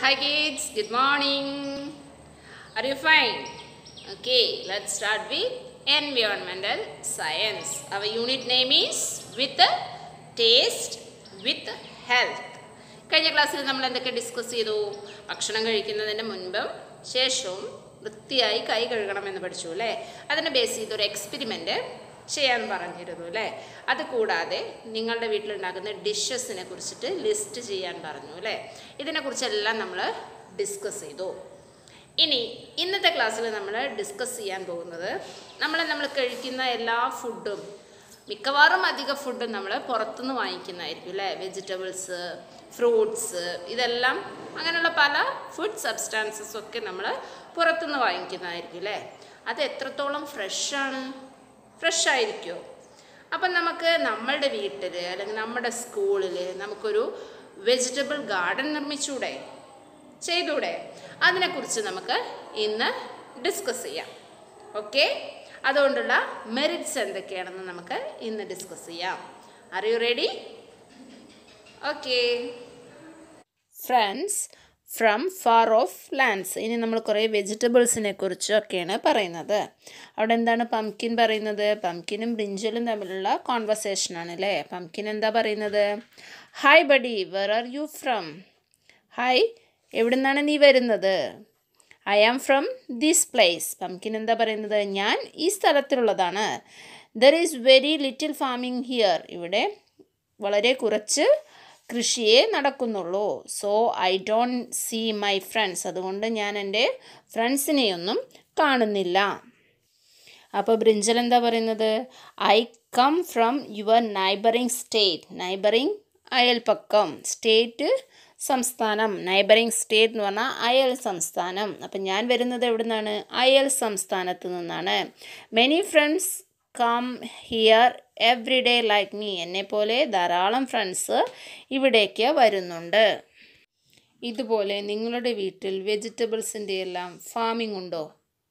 Hi kids, good morning. Are you fine? Okay, let's start with environmental science. Our unit name is with taste with health. കഴിഞ്ഞ ക്ലാസ്സിൽ നമ്മൾ എന്തൊക്കെ discuss ചെയ്തു ഭക്ഷണം കഴിക്കുന്നതിന് മുൻപും ശേഷവും വൃത്തിയായി കൈ കഴുകണമെന്ന് പഠിച്ചു അല്ലേ അതിനെ ബേസ് ചെയ്ത് ഒരു എക്സ്പെരിമെൻ്റ് ചെയ്യാൻ പറഞ്ഞിരുന്നു അല്ലേ അത് കൂടാതെ നിങ്ങളുടെ വീട്ടിലുണ്ടാക്കുന്ന ഡിഷസിനെ കുറിച്ചിട്ട് ലിസ്റ്റ് ചെയ്യാൻ പറഞ്ഞു അല്ലേ ഇതിനെക്കുറിച്ചെല്ലാം നമ്മൾ ഡിസ്കസ് ചെയ്തു ഇനി ഇന്നത്തെ ക്ലാസ്സിൽ നമ്മൾ ഡിസ്കസ് ചെയ്യാൻ പോകുന്നത് നമ്മൾ നമ്മൾ കഴിക്കുന്ന എല്ലാ ഫുഡും മിക്കവാറും അധിക ഫുഡും നമ്മൾ പുറത്തുനിന്ന് വാങ്ങിക്കുന്നതായിരിക്കും അല്ലേ വെജിറ്റബിൾസ് ഫ്രൂട്ട്സ് ഇതെല്ലാം അങ്ങനെയുള്ള പല ഫുഡ് സബ്സ്റ്റാൻസസ് ഒക്കെ നമ്മൾ പുറത്തുനിന്ന് വാങ്ങിക്കുന്നതായിരിക്കും അല്ലേ അത് എത്രത്തോളം ഫ്രഷാണ് ഫ്രഷ് ആയിരിക്കുമോ അപ്പം നമുക്ക് നമ്മളുടെ വീട്ടിൽ അല്ലെങ്കിൽ നമ്മുടെ സ്കൂളിൽ നമുക്കൊരു വെജിറ്റബിൾ ഗാർഡൻ നിർമ്മിച്ചൂടെ ചെയ്തൂടെ അതിനെക്കുറിച്ച് നമുക്ക് ഇന്ന് ഡിസ്കസ് ചെയ്യാം ഓക്കെ അതുകൊണ്ടുള്ള മെറിറ്റ്സ് എന്തൊക്കെയാണെന്ന് നമുക്ക് ഇന്ന് ഡിസ്കസ് ചെയ്യാം are you ready okay friends from far off lands ഇനി നമ്മൾ കുറേ വെജിറ്റബിൾസിനെ കുറിച്ചൊക്കെയാണ് പറയുന്നത് അവിടെ എന്താണ് പംകിൻ പറയുന്നത് പംകിനും ബ്രിഞ്ചലും തമ്മിലുള്ള കോൺവെർസേഷനാണ് അല്ലേ പംകിൻ എന്താ പറയുന്നത് hi buddy where are you from hi എവിടെ നിന്നാണ് നീ വരുന്നത് I am from this place pumpkin എന്താ പറയുന്നത് ഞാൻ ഈ സ്ഥലത്തിലുള്ളതാണ് there is very little farming here ഇവിടെ വളരെ കുറച്ച് കൃഷിയെ നടക്കുന്നുള്ളൂ so I don't see my friends അതുകൊണ്ട് ഞാൻ എൻ്റെ ഫ്രണ്ട്സിനെയൊന്നും കാണുന്നില്ല അപ്പോൾ ബ്രിഞ്ചൽ എന്താ പറയുന്നത് I come from your neighbouring state neighbouring അയൽപ്പക്കം സ്റ്റേറ്റ് സംസ്ഥാനം നൈബറിങ് സ്റ്റേറ്റ് എന്ന് പറഞ്ഞാൽ അയൽ സംസ്ഥാനം അപ്പം ഞാൻ വരുന്നത് എവിടെ നിന്നാണ് അയൽ സംസ്ഥാനത്ത് നിന്നാണ് many friends come here every day like me എന്നെപ്പോലെ ധാരാളം ഫ്രണ്ട്സ് ഇവിടേക്ക് വരുന്നുണ്ട് ഇതുപോലെ നിങ്ങളുടെ വീട്ടിൽ വെജിറ്റബിൾസിൻ്റെ എല്ലാം ഫാമിംഗ് ഉണ്ടോ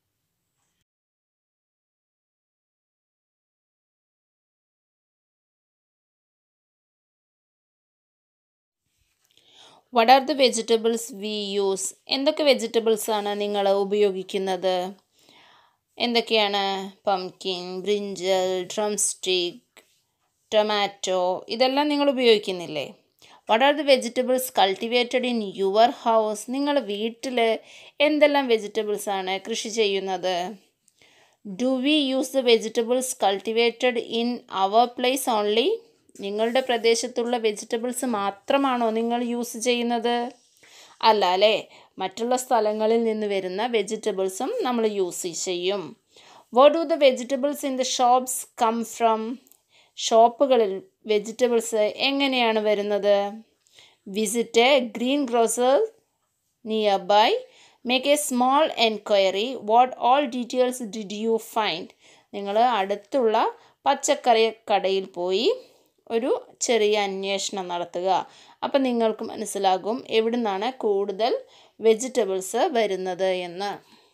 what are the vegetables we use എന്തൊക്കെ വെജിറ്റബിൾസ് ആണ് നിങ്ങൾ ഉപയോഗിക്കുന്നത് എന്തൊക്കെയാണ് pumpkin brinjal drumstick tomato ഇതെല്ലാം നിങ്ങൾ ഉപയോഗിക്കുന്നില്ലേ what are the vegetables cultivated in your house നിങ്ങൾ വീട്ടിൽ എന്തെല്ലാം വെജിറ്റബിൾസ് ആണ് കൃഷി ചെയ്യുന്നത് do we use the vegetables cultivated in our place only നിങ്ങളുടെ പ്രദേശത്തുള്ള വെജിറ്റബിൾസ് മാത്രമാണോ നിങ്ങൾ യൂസ് ചെയ്യുന്നത് അല്ല അല്ലേ മറ്റുള്ള സ്ഥലങ്ങളിൽ നിന്ന് വരുന്ന വെജിറ്റബിൾസും നമ്മൾ യൂസ് ചെയ്യും where do the vegetables in the shops come from ഷോപ്പുകളിൽ വെജിറ്റബിൾസ് എങ്ങനെയാണ് വരുന്നത് visit greengrocer nearby make a small enquiry what all details did you find നിങ്ങൾ അടുത്തുള്ള പച്ചക്കറി കടയിൽ പോയി ഒരു ചെറിയ അന്വേഷണം നടത്തുക അപ്പം നിങ്ങൾക്ക് മനസ്സിലാകും എവിടെ നിന്നാണ് കൂടുതൽ വെജിറ്റബിൾസ് വരുന്നത് എന്ന്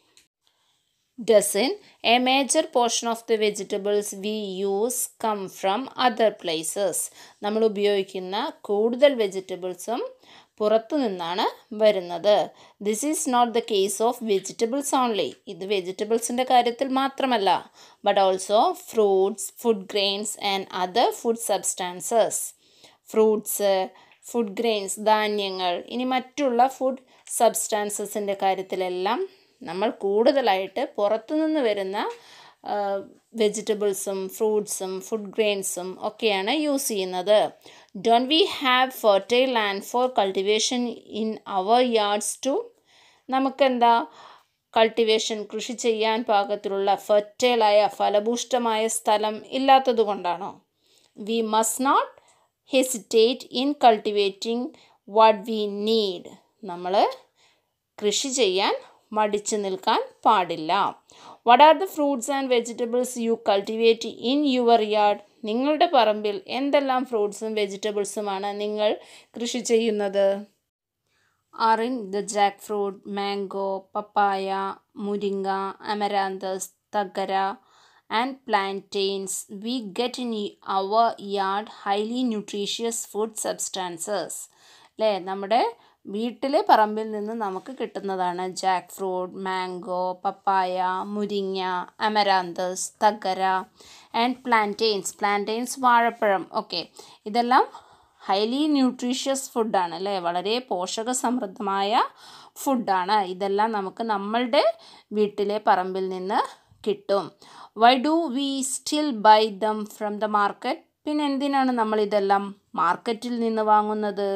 doesn't a major portion of the vegetables we use come from other places നമ്മൾ ഉപയോഗിക്കുന്ന കൂടുതൽ വെജിറ്റബിൾസും പുറത്തു നിന്നാണ് വരുന്നത് this is not the case of vegetables only ഇത് വെജിറ്റബിൾസിൻ്റെ കാര്യത്തിൽ മാത്രമല്ല but also fruits food grains and other food substances fruits food grains ധാന്യങ്ങൾ ഇനി മറ്റുള്ള ഫുഡ് സബ്സ്റ്റാൻസസിൻ്റെ കാര്യത്തിലെല്ലാം നമ്മൾ കൂടുതലായിട്ട് പുറത്തുനിന്ന് വരുന്ന വെജിറ്റബിൾസും ഫ്രൂട്ട്സും ഫുഡ് ഗ്രെയിൻസും ഒക്കെയാണ് യൂസ് ചെയ്യുന്നത് don't we have fertile land for cultivation in our yards too നമുക്കെന്താ കൾട്ടിവേഷൻ കൃഷി ചെയ്യാൻ പാകത്തിലുള്ള ഫെർട്ടൈലായ ഫലഭൂഷ്ടമായ സ്ഥലം ഇല്ലാത്തത് കൊണ്ടാണോ we must not hesitate in cultivating what we need നമ്മൾ കൃഷി ചെയ്യാൻ മടിച്ചു നിൽക്കാൻ പാടില്ല what are the fruits and vegetables you cultivate in your yard നിങ്ങളുടെ പറമ്പിൽ എന്തെല്ലാം ഫ്രൂട്ട്സും വെജിറ്റബിൾസുമാണ് നിങ്ങൾ കൃഷി ചെയ്യുന്നത് are in the jackfruit mango papaya മുരിങ്ങ അമരാന്തസ് തകര and പ്ലാന്റെയിൻസ് we get in our yard highly nutritious food substances അല്ലേ നമ്മുടെ വീട്ടിലെ പറമ്പിൽ നിന്ന് നമുക്ക് കിട്ടുന്നതാണ് ജാക്ക് ഫ്രൂട്ട് മാംഗോ പപ്പായ മുരിങ്ങ അമരാന്തസ് തകര ആൻഡ് പ്ലാന്റെയിൻസ് പ്ലാന്റെയിൻസ് വാഴപ്പഴം ഓക്കെ ഇതെല്ലാം ഹൈലി ന്യൂട്രീഷ്യസ് ഫുഡാണ് അല്ലേ വളരെ പോഷക സമൃദ്ധമായ ഫുഡാണ് ഇതെല്ലാം നമുക്ക് നമ്മളുടെ വീട്ടിലെ പറമ്പിൽ നിന്ന് കിട്ടും why do we still buy them from the market പിന്നെ എന്തിനാണ് നമ്മൾ ഇതെല്ലാം മാർക്കറ്റിൽ നിന്ന് വാങ്ങുന്നത്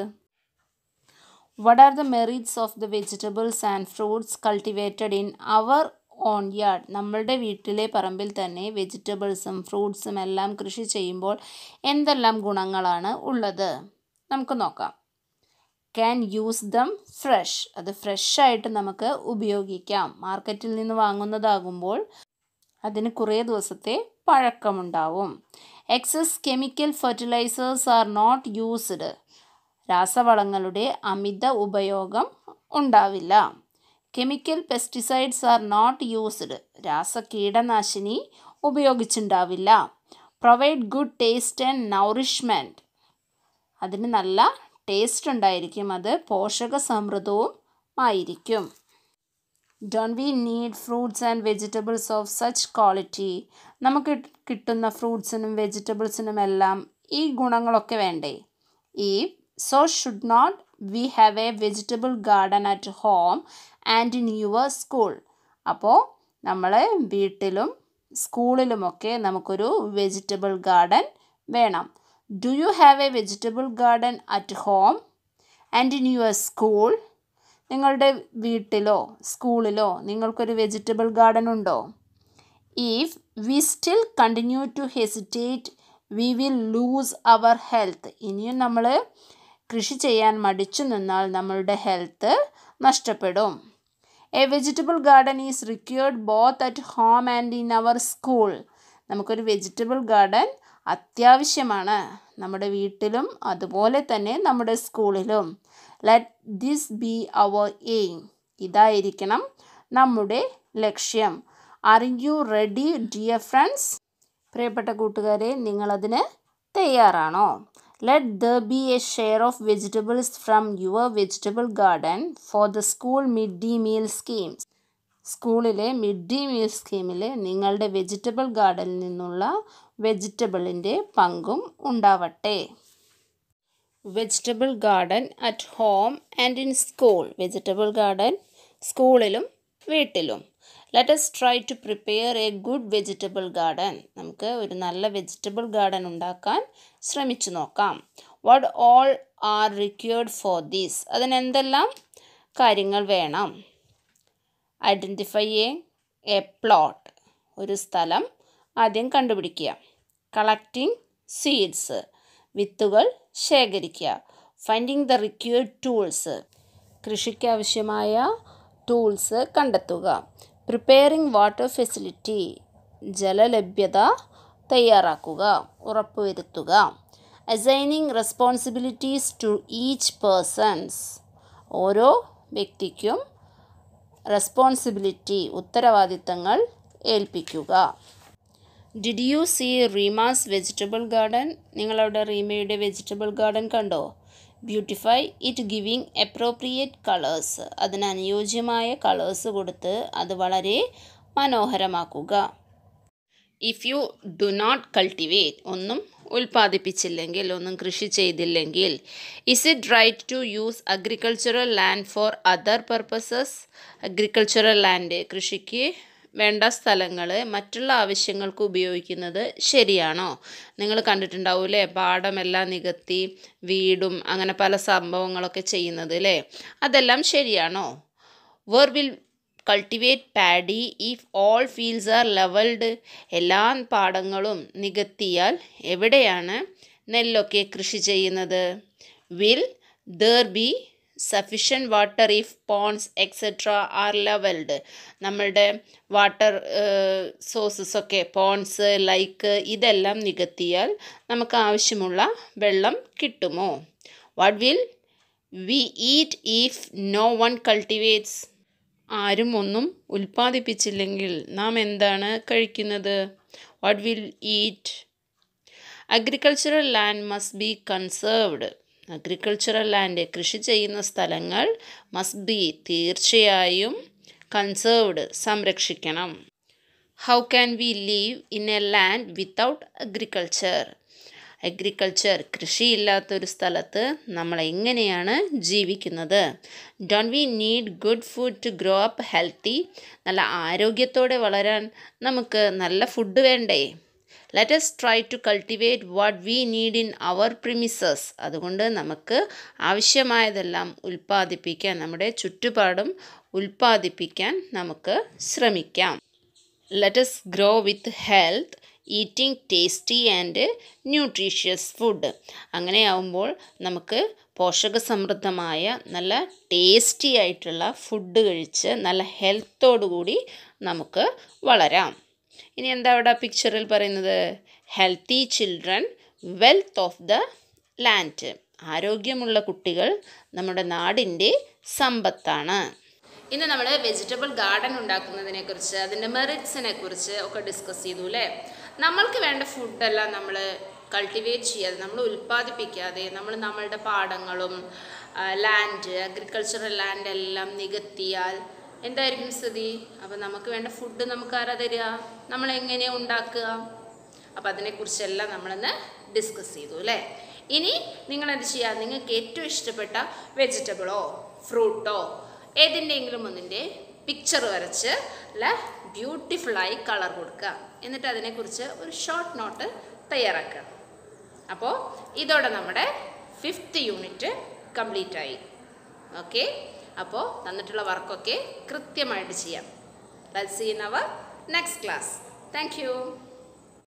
what are the merits of the vegetables and fruits cultivated in our own yard നമ്മളുടെ വീട്ടിലെ പറമ്പിൽ തന്നെ വെജിറ്റബിൾസും ഫ്രൂട്ട്സും എല്ലാം കൃഷി ചെയ്യുമ്പോൾ എന്തെല്ലാം ഗുണങ്ങളാണ് ഉള്ളത് നമുക്ക് നോക്കാം ക്യാൻ യൂസ് ദം ഫ്രഷ് അത് ഫ്രഷായിട്ട് നമുക്ക് ഉപയോഗിക്കാം മാർക്കറ്റിൽ നിന്ന് വാങ്ങുന്നതാകുമ്പോൾ അതിന് കുറേ ദിവസത്തെ പഴക്കമുണ്ടാവും excess chemical fertilisers are not used രാസവളങ്ങളുടെ അമിത ഉപയോഗം ഉണ്ടാവില്ല chemical pesticides are not used രാസ കീടനാശിനി ഉപയോഗിച്ചുണ്ടാവില്ല provide good taste and nourishment അതിന് നല്ല ടേസ്റ്റ് ഉണ്ടായിരിക്കും അത് പോഷക സമൃദ്ധവും ആയിരിക്കും don't we need fruits and vegetables of such quality നമുക്ക് കിട്ടുന്ന ഫ്രൂട്ട്സിനും വെജിറ്റബിൾസിനും എല്ലാം ഈ ഗുണങ്ങളൊക്കെ വേണ്ടേ ഈ so should not we have a vegetable garden at home and in your school അപ്പോൾ നമ്മൾ വീട്ടിലും സ്കൂളിലുമൊക്കെ നമുക്കൊരു വെജിറ്റബിൾ ഗാർഡൻ വേണം do you have a vegetable garden at home and in your school നിങ്ങളുടെ വീട്ടിലോ സ്കൂളിലോ നിങ്ങൾക്കൊരു വെജിറ്റബിൾ ഗാർഡൻ ഉണ്ടോ if we still continue to hesitate we will lose our health ഇനിയും നമ്മൾ കൃഷി ചെയ്യാൻ മടിച്ചു നിന്നാൽ നമ്മളുടെ ഹെൽത്ത് നഷ്ടപ്പെടും a vegetable garden is required both at home and in our school നമുക്കൊരു വെജിറ്റബിൾ ഗാർഡൻ അത്യാവശ്യമാണ് നമ്മുടെ വീട്ടിലും അതുപോലെ തന്നെ നമ്മുടെ സ്കൂളിലും let this B our aim ഇതായിരിക്കണം നമ്മുടെ ലക്ഷ്യം are you ready dear friends പ്രിയപ്പെട്ട കൂട്ടുകാരെ നിങ്ങളതിന് തയ്യാറാണോ let the be a share of vegetables from your vegetable garden for the school midday meal schemes സ്കൂളിലെ മിഡ് ഡേ മീൽ സ്കീമിൽ നിങ്ങളുടെ വെജിറ്റബിൾ ഗാർഡനിൽ നിന്നുള്ള വെജിറ്റബിളിൻ്റെ പങ്കും ഉണ്ടാവട്ടെ vegetable garden at home and in school vegetable garden സ്കൂളിലും വീട്ടിലും let's try to prepare a good vegetable garden നമുക്ക് ഒരു നല്ല വെജിറ്റബിൾ ഗാർഡൻ ഉണ്ടാക്കാൻ ശ്രമിച്ചു നോക്കാം what all are required for these അതിനെന്തെല്ലാം കാര്യങ്ങൾ വേണം ഐഡൻറ്റിഫൈ എ എ പ്ലോട്ട് ഒരു സ്ഥലം ആദ്യം കണ്ടുപിടിക്കുക കളക്റ്റിംഗ് സീഡ്സ് വിത്തുകൾ ശേഖരിക്കുക ഫൈൻഡിങ് ദ റിക്വേർഡ് ടൂൾസ് കൃഷിക്കാവശ്യമായ ടൂൾസ് കണ്ടെത്തുക പ്രിപ്പയറിംഗ് വാട്ടർ ഫെസിലിറ്റി ജലലഭ്യത തയ്യാറാക്കുക ഉറപ്പുവരുത്തുക assigning responsibilities to each persons ഓരോ വ്യക്തിക്കും റെസ്പോൺസിബിലിറ്റി ഉത്തരവാദിത്തങ്ങൾ ഏൽപ്പിക്കുക did you see Reema's vegetable garden നിങ്ങളവിടെ റീമയുടെ വെജിറ്റബിൾ ഗാർഡൻ കണ്ടോ beautify it giving appropriate colours അതിന് അനുയോജ്യമായ കളേഴ്സ് കൊടുത്ത് അത് വളരെ മനോഹരമാക്കുക if you do not cultivate ഒന്നും ഉൽപ്പാദിപ്പിച്ചില്ലെങ്കിൽ ഒന്നും കൃഷി ചെയ്തില്ലെങ്കിൽ is it right to use agricultural land for other purposes agricultural land കൃഷിക്ക് വേണ്ട സ്ഥലങ്ങൾ മറ്റുള്ള ആവശ്യങ്ങൾക്ക് ഉപയോഗിക്കുന്നത് ശരിയാണോ നിങ്ങൾ കണ്ടിട്ടുണ്ടാവൂലേ പാടമെല്ലാം നികത്തി വീടും അങ്ങനെ പല സംഭവങ്ങളൊക്കെ ചെയ്യുന്നത് അല്ലേ അതെല്ലാം ശരിയാണോ where will cultivate paddy if all fields are levelled എല്ലാ പാടങ്ങളും നികത്തിയാൽ എവിടെയാണ് നെല്ലൊക്കെ കൃഷി ചെയ്യുന്നത് will there be sufficient water if ponds etcetera are levelled നമ്മളുടെ വാട്ടർ സോഴ്സസ് ഒക്കെ പോൺസ് ലൈക്ക് ഇതെല്ലാം നികത്തിയാൽ നമുക്ക് ആവശ്യമുള്ള വെള്ളം കിട്ടുമോ what will we eat if no one cultivates ആരും ഒന്നും ഉൽപ്പാദിപ്പിച്ചില്ലെങ്കിൽ നാം എന്താണ് കഴിക്കുന്നത് what will eat agricultural land must be conserved agricultural land കൃഷി ചെയ്യുന്ന സ്ഥലങ്ങൾ മസ്റ്റ് ബി തീർച്ചയായും കൺസേർവ്ഡ് സംരക്ഷിക്കണം how can we live in a land without agriculture agriculture കൃഷിയില്ലാത്തൊരു സ്ഥലത്ത് നമ്മൾ എങ്ങനെയാണ് ജീവിക്കുന്നത് don't we need good food to grow up healthy നല്ല ആരോഗ്യത്തോടെ വളരാൻ നമുക്ക് നല്ല ഫുഡ് വേണ്ടേ let us try to cultivate what we need in our premises അതുകൊണ്ട് നമുക്ക് ആവശ്യമായതെല്ലാം ഉൽപ്പാദിപ്പിക്കാൻ നമ്മുടെ ചുറ്റുപാടും ഉൽപ്പാദിപ്പിക്കാൻ നമുക്ക് ശ്രമിക്കാം let us grow with health eating tasty and nutritious food അങ്ങനെയാവുമ്പോൾ നമുക്ക് പോഷകസമൃദ്ധമായ നല്ല ടേസ്റ്റി ആയിട്ടുള്ള ഫുഡ് കഴിച്ച് നല്ല ഹെൽത്തോടു കൂടി നമുക്ക് വളരാം ഇനി എന്താ അവിടെ പിക്ചറിൽ പറയുന്നത് healthy children wealth of the land ആരോഗ്യമുള്ള കുട്ടികൾ നമ്മുടെ നാടിൻ്റെ സമ്പത്താണ് ഇന്ന് നമ്മൾ വെജിറ്റബിൾ ഗാർഡൻ ഉണ്ടാക്കുന്നതിനെ കുറിച്ച് അതിൻ്റെ മെറിറ്റ്സിനെ കുറിച്ച് ഒക്കെ ഡിസ്കസ് ചെയ്തു അല്ലേ നമ്മൾക്ക് വേണ്ട ഫുഡെല്ലാം നമ്മൾ കൾട്ടിവേറ്റ് ചെയ്യാതെ നമ്മൾ ഉൽപ്പാദിപ്പിക്കാതെ നമ്മൾ നമ്മളുടെ പാടങ്ങളും ലാൻഡ് അഗ്രികൾച്ചറൽ ലാൻഡ് എല്ലാം നികത്തിയാൽ എന്തായിരിക്കും സ്ഥിതി അപ്പോൾ നമുക്ക് വേണ്ട ഫുഡ് നമുക്ക് ആരാ തരിക നമ്മൾ എങ്ങനെയാണ് ഉണ്ടാക്കുക അപ്പോൾ അതിനെക്കുറിച്ചെല്ലാം നമ്മളിന്ന് ഡിസ്കസ് ചെയ്തു അല്ലേ ഇനി നിങ്ങൾ എന്ത് ചെയ്യുക നിങ്ങൾക്ക് ഏറ്റവും ഇഷ്ടപ്പെട്ട വെജിറ്റബിളോ ഫ്രൂട്ടോ ഏതിൻ്റെയെങ്കിലും ഒന്നിൻ്റെ പിക്ചർ വരച്ച് അല്ല ബ്യൂട്ടിഫുള്ളായി കളർ കൊടുക്കുക എന്നിട്ട് അതിനെക്കുറിച്ച് ഒരു ഷോർട്ട് നോട്ട് തയ്യാറാക്കുക അപ്പോൾ ഇതോടെ നമ്മുടെ ഫിഫ്ത്ത് യൂണിറ്റ് കംപ്ലീറ്റ് ആയി ഓക്കെ അപ്പോൾ തന്നിട്ടുള്ള വർക്കൊക്കെ കൃത്യമായിട്ട് ചെയ്യാം let's see in our next class thank U